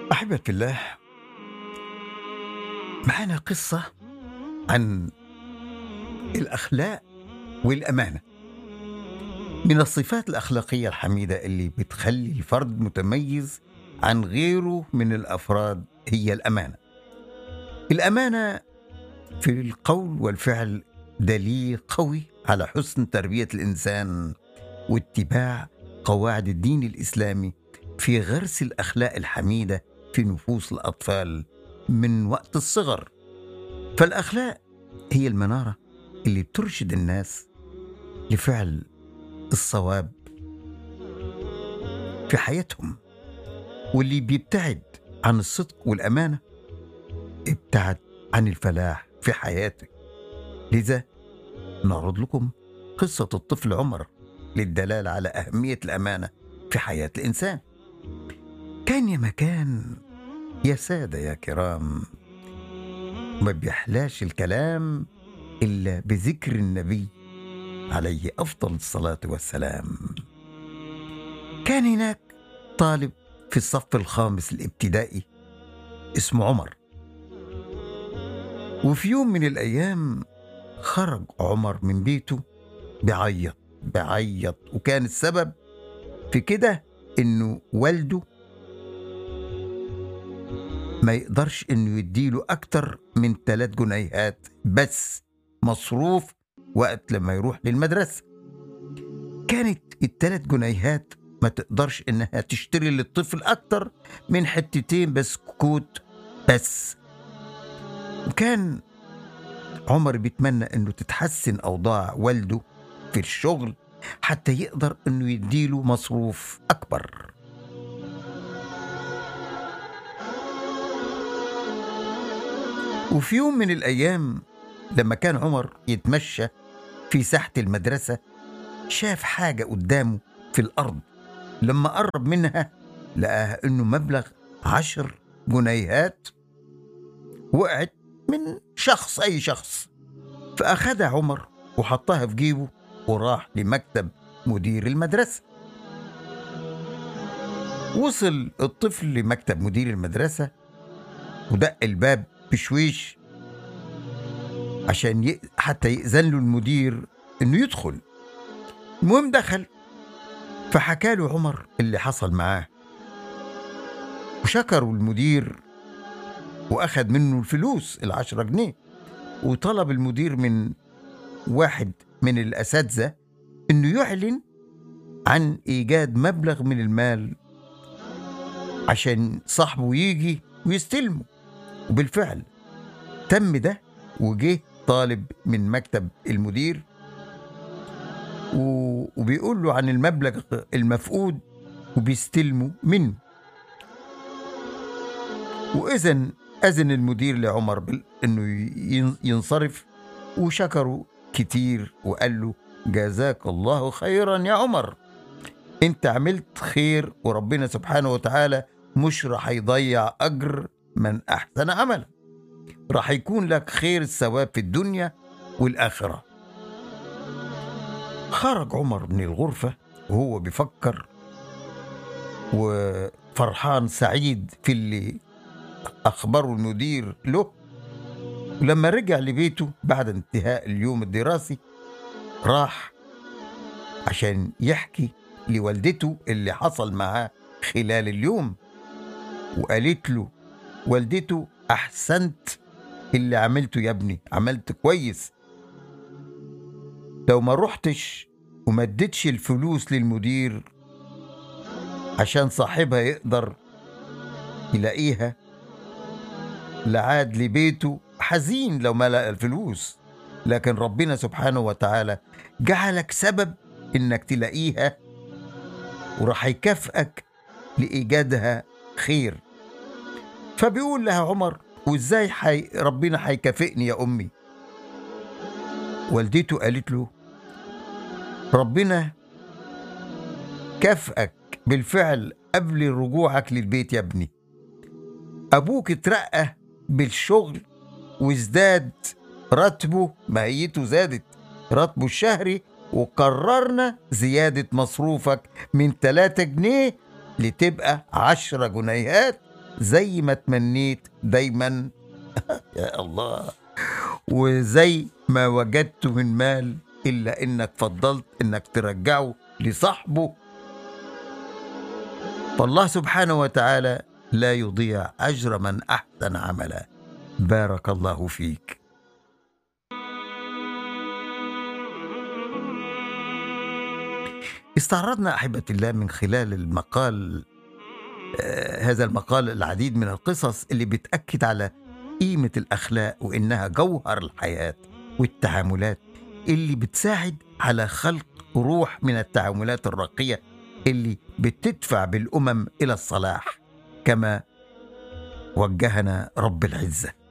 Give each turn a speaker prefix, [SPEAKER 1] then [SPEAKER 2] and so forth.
[SPEAKER 1] أحبة الله معنا قصة عن الأخلاق والأمانة من الصفات الأخلاقية الحميدة اللي بتخلي الفرد متميز عن غيره من الأفراد هي الأمانة الأمانة في القول والفعل دليل قوي على حسن تربية الإنسان واتباع قواعد الدين الإسلامي في غرس الأخلاق الحميدة في نفوس الأطفال من وقت الصغر فالأخلاق هي المنارة اللي بترشد الناس لفعل الصواب في حياتهم واللي بيبتعد عن الصدق والأمانة ابتعد عن الفلاح في حياته لذا نعرض لكم قصة الطفل عمر للدلالة على أهمية الأمانة في حياة الإنسان كان يا مكان يا سادة يا كرام ما بيحلاش الكلام إلا بذكر النبي عليه أفضل الصلاة والسلام كان هناك طالب في الصف الخامس الابتدائي اسمه عمر وفي يوم من الأيام خرج عمر من بيته بيعيط بيعيط وكان السبب في كده إنه والده ما يقدرش إنه يديله أكتر من ثلاث جنيهات بس مصروف وقت لما يروح للمدرسة كانت الثلاث جنيهات ما تقدرش إنها تشتري للطفل أكتر من حتتين بسكوت بس وكان عمر بيتمنى انه تتحسن اوضاع والده في الشغل حتى يقدر انه يديله مصروف اكبر وفي يوم من الايام لما كان عمر يتمشى في ساحه المدرسه شاف حاجه قدامه في الارض لما قرب منها لقاها انه مبلغ عشر جنيهات وقعت من شخص أي شخص فأخدها عمر وحطها في جيبه وراح لمكتب مدير المدرسة وصل الطفل لمكتب مدير المدرسة ودق الباب بشويش عشان ي... حتى يأذن له المدير إنه يدخل المهم دخل فحكى له عمر اللي حصل معاه وشكروا المدير واخد منه الفلوس العشرة جنيه وطلب المدير من واحد من الاساتذه انه يعلن عن ايجاد مبلغ من المال عشان صاحبه يجي ويستلمه وبالفعل تم ده وجه طالب من مكتب المدير و- وبيقول له عن المبلغ المفقود وبيستلمه منه وإذا أذن المدير لعمر بال- إنه ين- ينصرف وشكره كتير وقال له جزاك الله خيرا يا عمر انت عملت خير وربنا سبحانه وتعالى مش رح يضيع أجر من أحسن عملا رح يكون لك خير الثواب في الدنيا والآخرة خرج عمر من الغرفة وهو بيفكر وفرحان سعيد في اللي أخبره المدير له ولما رجع لبيته بعد انتهاء اليوم الدراسي راح عشان يحكي لوالدته اللي حصل معاه خلال اليوم وقالت له والدته أحسنت اللي عملته يا ابني عملت كويس لو ما رحتش وما اديتش الفلوس للمدير عشان صاحبها يقدر يلاقيها لعاد لبيته حزين لو ما لقى الفلوس لكن ربنا سبحانه وتعالى جعلك سبب انك تلاقيها وراح يكافئك لايجادها خير فبيقول لها عمر وازاي حي ربنا هيكافئني يا امي والدته قالت له ربنا كافئك بالفعل قبل رجوعك للبيت يا ابني ابوك اترقى بالشغل وازداد راتبه ماهيته زادت راتبه الشهري وقررنا زيادة مصروفك من 3 جنيه لتبقى 10 جنيهات زي ما تمنيت دايما يا الله وزي ما وجدت من مال إلا إنك فضلت إنك ترجعه لصاحبه فالله سبحانه وتعالى لا يضيع أجر من أحسن عملا بارك الله فيك استعرضنا أحبة الله من خلال المقال آه، هذا المقال العديد من القصص اللي بتأكد على قيمة الأخلاق وإنها جوهر الحياة والتعاملات اللي بتساعد على خلق روح من التعاملات الراقية اللي بتدفع بالأمم إلى الصلاح كما وجهنا رب العزة